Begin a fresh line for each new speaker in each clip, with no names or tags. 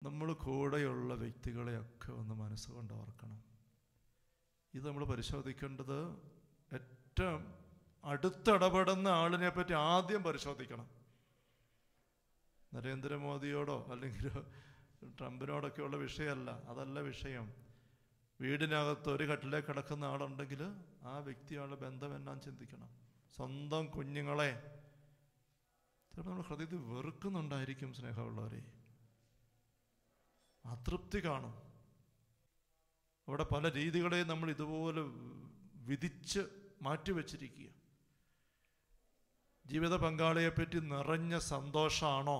നമ്മൾ കൂടെയുള്ള വ്യക്തികളെയൊക്കെ ഒന്ന് മനസ്സുകൊണ്ട് ഓർക്കണം ഇത് നമ്മൾ പരിശോധിക്കേണ്ടത് ഏറ്റവും അടുത്തിടപെടുന്ന ആളിനെ പറ്റി ആദ്യം പരിശോധിക്കണം നരേന്ദ്രമോദിയോടോ അല്ലെങ്കിൽ ട്രംപിനോടൊക്കെയുള്ള വിഷയമല്ല അതല്ല വിഷയം വീടിനകത്ത് ഒരു കട്ടിലേ കിടക്കുന്ന ആളുണ്ടെങ്കിൽ ആ വ്യക്തിയുള്ള ബന്ധം എന്നാൻ ചിന്തിക്കണം സ്വന്തം കുഞ്ഞുങ്ങളെ ചിലപ്പോൾ നമ്മൾ ഹൃദയത്തിൽ വെറുക്കുന്നുണ്ടായിരിക്കും സ്നേഹമുള്ളവരെ അതൃപ്തി കാണും അവിടെ പല രീതികളെയും നമ്മൾ ഇതുപോലെ വിധിച്ച് മാറ്റിവെച്ചിരിക്കുക ജീവിത പങ്കാളിയെപ്പറ്റി നിറഞ്ഞ സന്തോഷമാണോ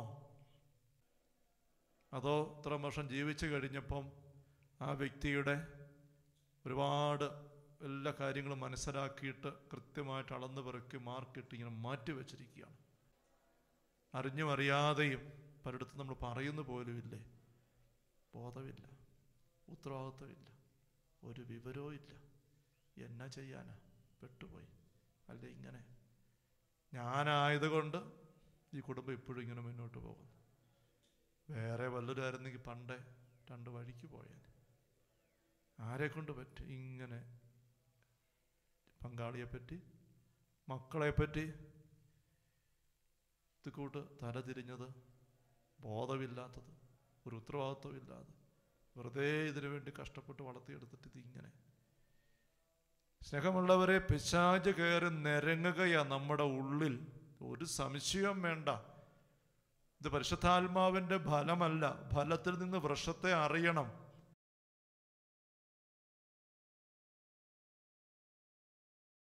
അതോ ഇത്ര വർഷം ജീവിച്ചു കഴിഞ്ഞപ്പം ആ വ്യക്തിയുടെ ഒരുപാട് എല്ലാ കാര്യങ്ങളും മനസ്സിലാക്കിയിട്ട് കൃത്യമായിട്ട് അളന്ന് പെറുക്കി മാർക്കിട്ട് ഇങ്ങനെ മാറ്റി വെച്ചിരിക്കുകയാണ് അറിഞ്ഞും അറിയാതെയും പലയിടത്തും നമ്മൾ പറയുന്നു പോലുമില്ലേ ബോധമില്ല ഉത്തരവാദിത്വമില്ല ഒരു വിവരവും ഇല്ല എന്നാ ചെയ്യാനാ പെട്ടുപോയി അല്ല ഇങ്ങനെ ഞാനായതുകൊണ്ട് ഈ കുടുംബം ഇപ്പോഴും ഇങ്ങനെ മുന്നോട്ട് പോകുന്നു വേറെ വല്ലവരും ആയിരുന്നെങ്കിൽ പണ്ടേ രണ്ട് വഴിക്ക് പോയാൽ ആരെ കൊണ്ട് പറ്റും ഇങ്ങനെ പങ്കാളിയെപ്പറ്റി മക്കളെപ്പറ്റി ഇത് കൂട്ട് തലതിരിഞ്ഞത് ബോധമില്ലാത്തത് ഒരു ഉത്തരവാദിത്വമില്ലാതെ വെറുതെ ഇതിനു വേണ്ടി കഷ്ടപ്പെട്ട് വളർത്തിയെടുത്തിട്ട് ഇതിങ്ങനെ സ്നേഹമുള്ളവരെ പിശാജ് കയറി നിരങ്ങുകയാ നമ്മുടെ ഉള്ളിൽ ഒരു സംശയവും വേണ്ട ഇത് പരിശുദ്ധാത്മാവിൻ്റെ ഫലമല്ല ഫലത്തിൽ നിന്ന് വൃക്ഷത്തെ അറിയണം